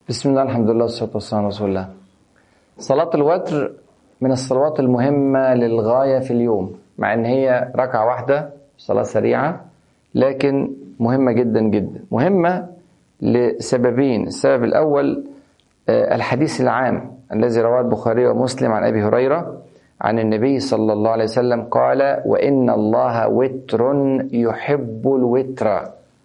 بسم الله الحمد لله والصلاة والسلام على رسول الله صلاة الوتر من الصلوات المهمة للغاية في اليوم مع ان هي ركعة واحدة صلاة سريعة لكن مهمة جدا جدا مهمة لسببين السبب الأول آه، الحديث العام الذي رواه البخاري ومسلم عن أبي هريرة عن النبي صلى الله عليه وسلم قال وإن الله وتر يحب الوتر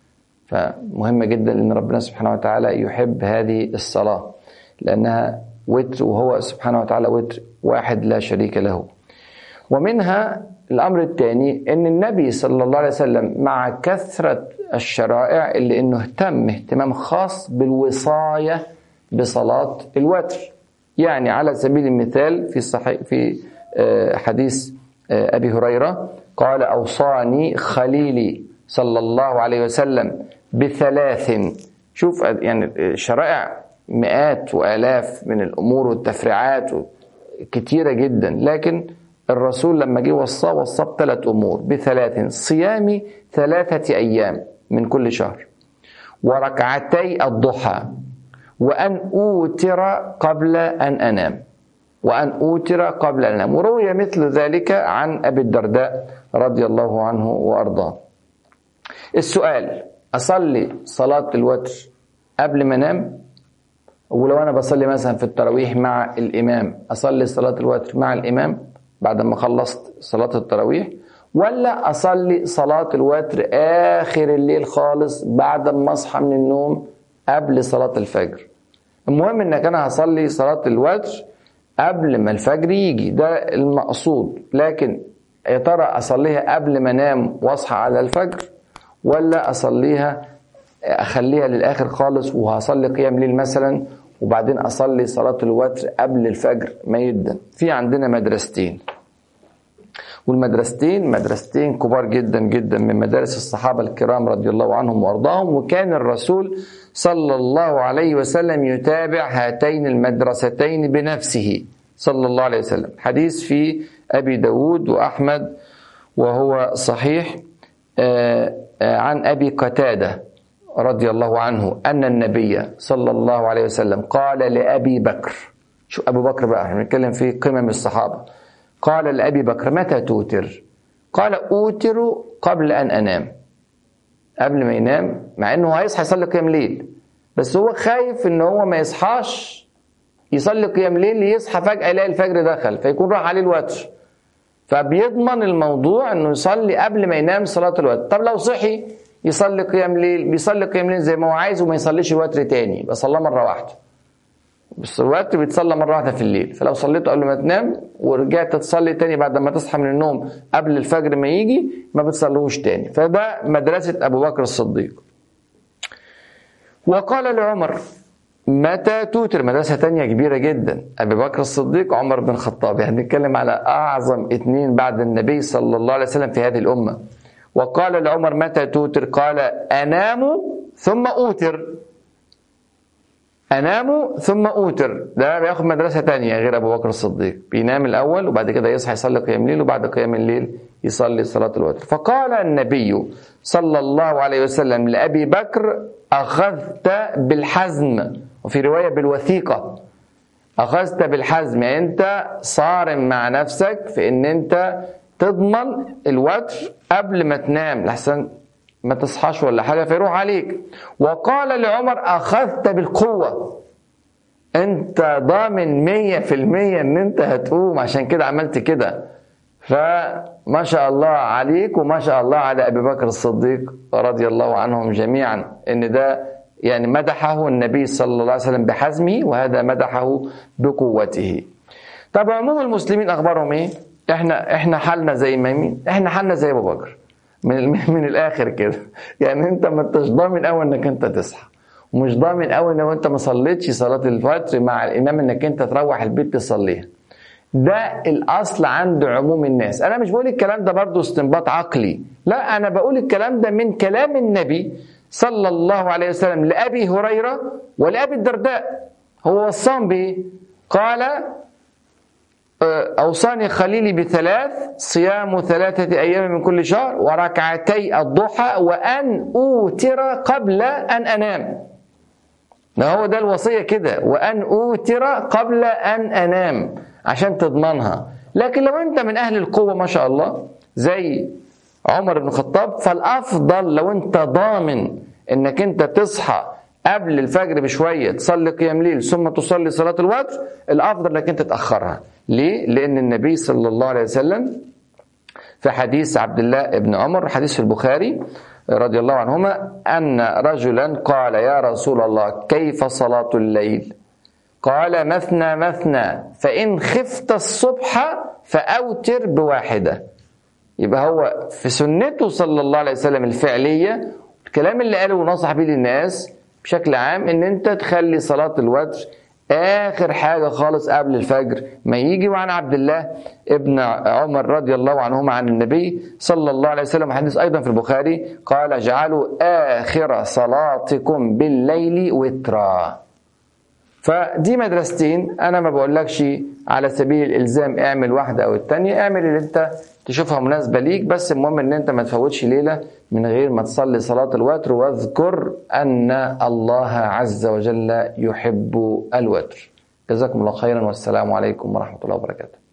فمهمة جدا أن ربنا سبحانه وتعالى يحب هذه الصلاة لأنها وتر وهو سبحانه وتعالى وتر واحد لا شريك له ومنها الأمر الثاني أن النبي صلى الله عليه وسلم مع كثرة الشرائع اللي أنه اهتم اهتمام خاص بالوصاية بصلاة الوتر يعني على سبيل المثال في صحيح في آه، حديث آه، أبي هريرة قال أوصاني خليلي صلى الله عليه وسلم بثلاث شوف يعني شرائع مئات والاف من الامور والتفريعات كتيره جدا لكن الرسول لما جه وصاه وصاه بثلاث امور بثلاث صيام ثلاثه ايام من كل شهر وركعتي الضحى وان اوتر قبل ان انام وان اوتر قبل ان انام وروي مثل ذلك عن ابي الدرداء رضي الله عنه وارضاه السؤال اصلي صلاه الوتر قبل ما انام ولو انا بصلي مثلا في التراويح مع الامام اصلي صلاه الوتر مع الامام بعد ما خلصت صلاه التراويح ولا اصلي صلاه الوتر اخر الليل خالص بعد ما اصحى من النوم قبل صلاه الفجر المهم انك انا هصلي صلاه الوتر قبل ما الفجر يجي ده المقصود لكن يا ترى اصليها قبل ما انام واصحى على الفجر ولا اصليها اخليها للاخر خالص وهصلي قيام ليل مثلا وبعدين اصلي صلاه الوتر قبل الفجر ما يدن في عندنا مدرستين والمدرستين مدرستين كبار جدا جدا من مدارس الصحابه الكرام رضي الله عنهم وارضاهم وكان الرسول صلى الله عليه وسلم يتابع هاتين المدرستين بنفسه صلى الله عليه وسلم حديث في ابي داود واحمد وهو صحيح آه، آه، عن ابي قتاده رضي الله عنه أن النبي صلى الله عليه وسلم قال لأبي بكر شو أبو بكر بقى احنا بنتكلم في قمم الصحابة قال لأبي بكر متى توتر قال أوتر قبل أن أنام قبل ما ينام مع أنه هيصحى يصلي قيام ليل بس هو خايف أن هو ما يصحاش يصلي قيام ليل يصحى فجأة يلاقي الفجر دخل فيكون راح عليه الوتر فبيضمن الموضوع انه يصلي قبل ما ينام صلاه الوتر طب لو صحي يصلي قيام ليل بيصلي قيام ليل زي ما هو عايز وما يصليش الوتر تاني يبقى صلاه مره واحده بس الوتر بيتصلى مره واحده في الليل فلو صليته قبل ما تنام ورجعت تصلي تاني بعد ما تصحى من النوم قبل الفجر ما يجي ما بتصليهوش تاني فده مدرسه ابو بكر الصديق وقال لعمر متى توتر مدرسة تانية كبيرة جدا أبي بكر الصديق عمر بن الخطاب يعني نتكلم على أعظم اثنين بعد النبي صلى الله عليه وسلم في هذه الأمة وقال لعمر متى توتر قال أنام ثم أوتر أنام ثم أوتر ده بياخد مدرسة تانية غير أبو بكر الصديق بينام الأول وبعد كده يصحى يصلي قيام الليل وبعد قيام الليل يصلي صلاة الوتر فقال النبي صلى الله عليه وسلم لأبي بكر أخذت بالحزم وفي رواية بالوثيقة أخذت بالحزم يعني أنت صارم مع نفسك في أن أنت تضمن الوتر قبل ما تنام لحسن ما تصحاش ولا حاجة فيروح عليك وقال لعمر أخذت بالقوة أنت ضامن مية في المية أن أنت هتقوم عشان كده عملت كده فما شاء الله عليك وما شاء الله على أبي بكر الصديق رضي الله عنهم جميعا أن ده يعني مدحه النبي صلى الله عليه وسلم بحزمه وهذا مدحه بقوته طب عموم المسلمين أخبارهم إيه؟ احنا احنا حالنا زي ما مين احنا حالنا زي ابو بكر من من الاخر كده يعني انت ما انتش ضامن قوي انك انت تصحى ومش ضامن قوي لو انت ما صليتش صلاه الفجر مع الامام انك انت تروح البيت تصليها ده الاصل عند عموم الناس انا مش بقول الكلام ده برضو استنباط عقلي لا انا بقول الكلام ده من كلام النبي صلى الله عليه وسلم لابي هريره ولابي الدرداء هو وصاهم بايه قال أوصاني خليلي بثلاث صيام ثلاثة أيام من كل شهر وركعتي الضحى وأن أوتر قبل أن أنام ما هو ده الوصية كده وأن أوتر قبل أن أنام عشان تضمنها لكن لو أنت من أهل القوة ما شاء الله زي عمر بن الخطاب فالأفضل لو أنت ضامن أنك أنت تصحى قبل الفجر بشوية تصلي قيام ليل ثم تصلي صلاة الوتر الأفضل أنك أنت تأخرها ليه؟ لأن النبي صلى الله عليه وسلم في حديث عبد الله بن عمر حديث في البخاري رضي الله عنهما أن رجلا قال يا رسول الله كيف صلاة الليل قال مثنى مثنى فإن خفت الصبح فأوتر بواحدة يبقى هو في سنته صلى الله عليه وسلم الفعلية الكلام اللي قاله ونصح بيه للناس بشكل عام ان انت تخلي صلاة الوتر اخر حاجه خالص قبل الفجر ما يجي وعن عبد الله ابن عمر رضي الله عنهما عن النبي صلى الله عليه وسلم حديث ايضا في البخاري قال اجعلوا اخر صلاتكم بالليل وترا فدي مدرستين انا ما بقولكش على سبيل الالزام اعمل واحده او الثانيه اعمل اللي انت تشوفها مناسبه ليك بس المهم ان انت ما تفوتش ليله من غير ما تصلي صلاه الوتر واذكر ان الله عز وجل يحب الوتر جزاكم الله خيرا والسلام عليكم ورحمه الله وبركاته